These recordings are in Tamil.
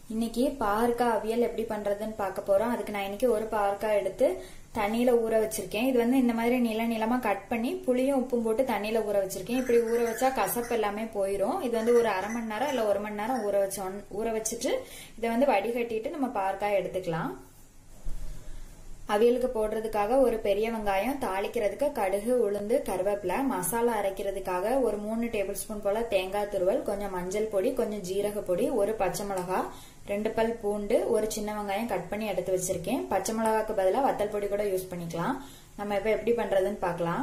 இன்னைக்கு பாவக்காய் அவியல் எப்படி பண்றதுன்னு பார்க்க போறோம் அதுக்கு நான் இன்னைக்கு ஒரு பாவக்காய் எடுத்து தண்ணியில ஊற வச்சிருக்கேன் இது வந்து இந்த மாதிரி நீள நீளமா கட் பண்ணி புளியும் உப்பும் போட்டு தண்ணியில ஊற வச்சிருக்கேன் இப்படி ஊற வச்சா கசப்பு எல்லாமே போயிடும் இது வந்து ஒரு அரை மணி நேரம் இல்ல ஒரு மணி நேரம் ஊற வச்சோம் ஊற வச்சுட்டு இதை வந்து வடிகட்டிட்டு நம்ம பாவக்காய் எடுத்துக்கலாம் அவியலுக்கு போடுறதுக்காக ஒரு பெரிய வெங்காயம் தாளிக்கிறதுக்கு கடுகு உளுந்து கருவேப்பிலை மசாலா அரைக்கிறதுக்காக ஒரு மூணு டேபிள் ஸ்பூன் போல தேங்காய் துருவல் கொஞ்சம் மஞ்சள் பொடி கொஞ்சம் ஜீரக பொடி ஒரு பச்சை மிளகா ரெண்டு பல் பூண்டு ஒரு சின்ன வெங்காயம் கட் பண்ணி எடுத்து வச்சிருக்கேன் பச்சை மிளகாக்கு பதிலாக வத்தல் பொடி கூட யூஸ் பண்ணிக்கலாம் நம்ம இப்ப எப்படி பண்றதுன்னு பார்க்கலாம்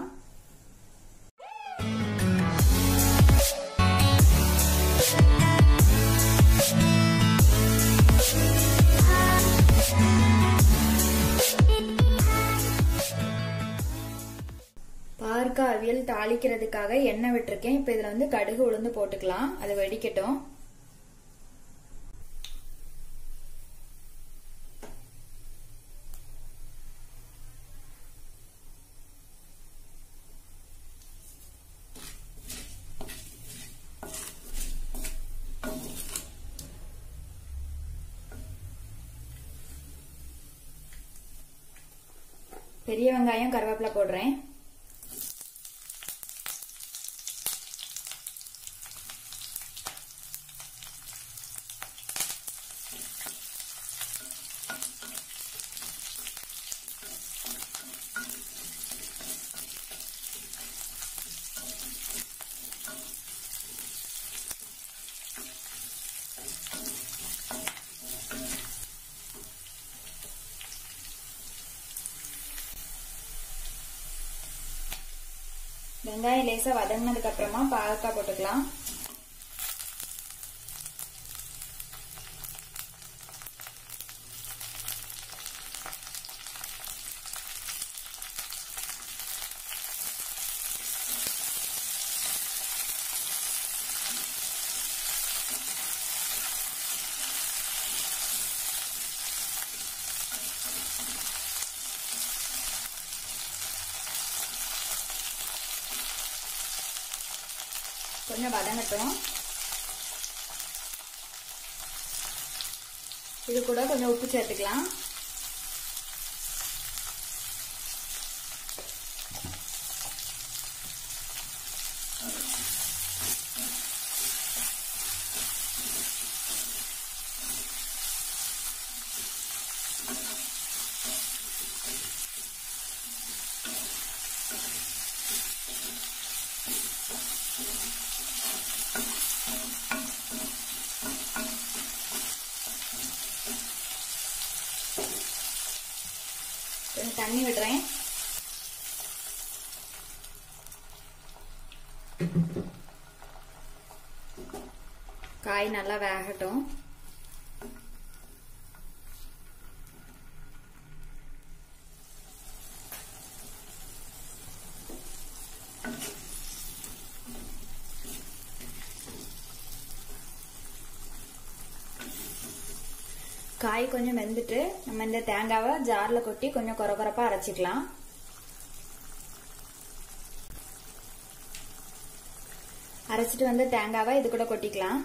பார்க்க அவியல் தாளிக்கிறதுக்காக எண்ணெய் விட்டுருக்கேன் இப்ப இதுல வந்து கடுகு உளுந்து போட்டுக்கலாம் அது வெடிக்கட்டும் பெரிய வெங்காயம் கருவேப்பிலை போடுறேன் வெங்காயம் லேசா வதங்கினதுக்கு அப்புறமா பாவக்காய் போட்டுக்கலாம் கொஞ்சம் வதங்கட்டும் இது கூட கொஞ்சம் உப்பு சேர்த்துக்கலாம் கொஞ்சம் தண்ணி விடுறேன் காய் நல்லா வேகட்டும் காய் கொஞ்சம் வெந்துட்டு நம்ம இந்த தேங்காவை ஜார்ல கொட்டி கொஞ்சம் குறை குறைப்பா அரைச்சிக்கலாம் அரைச்சிட்டு வந்து தேங்காவை இது கூட கொட்டிக்கலாம்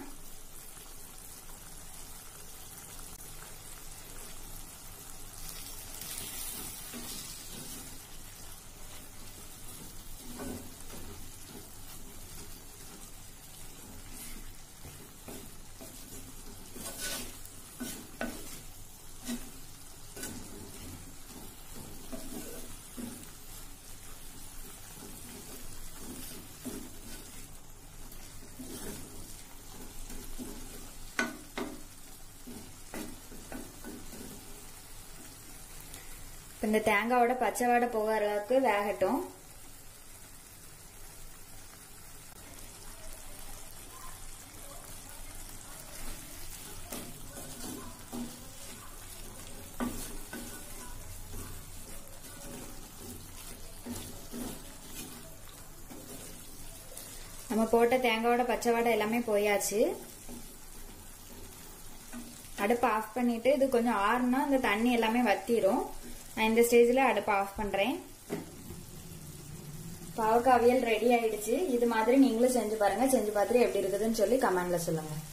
இந்த தேங்காவோட பச்சை வாடை போகிற அளவுக்கு வேகட்டும் நம்ம போட்ட தேங்காவோட பச்சை வாடை எல்லாமே போயாச்சு அடுப்பு ஆஃப் பண்ணிட்டு இது கொஞ்சம் ஆறுனா இந்த தண்ணி எல்லாமே வத்திரும் நான் இந்த ஸ்டேஜ்ல அடுப்பு ஆஃப் பண்றேன் பாவக்காய் அவியல் ரெடி ஆயிடுச்சு இது மாதிரி நீங்களும் செஞ்சு பாருங்க செஞ்சு பார்த்துட்டு எப்படி இருக்குதுன்னு சொல்லி கமெண்ட்ல சொல்லுங்க